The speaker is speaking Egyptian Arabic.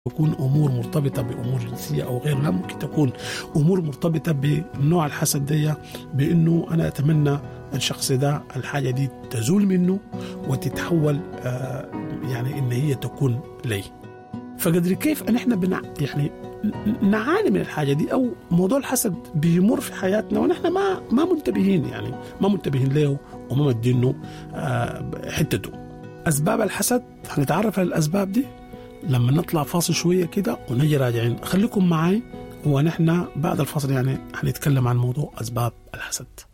تكون امور مرتبطه بامور جنسيه او غير لا ممكن تكون امور مرتبطه بنوع الحسد دي بانه انا اتمنى الشخص ده الحاجه دي تزول منه وتتحول آه يعني ان هي تكون لي فقدر كيف ان احنا بنع يعني نعاني من الحاجه دي او موضوع الحسد بيمر في حياتنا ونحن ما ما منتبهين يعني ما منتبهين له وما مدينه آه حتته اسباب الحسد هنتعرف على الاسباب دي لما نطلع فاصل شويه كده ونجي راجعين خليكم معي ونحن بعد الفاصل يعني هنتكلم عن موضوع اسباب الحسد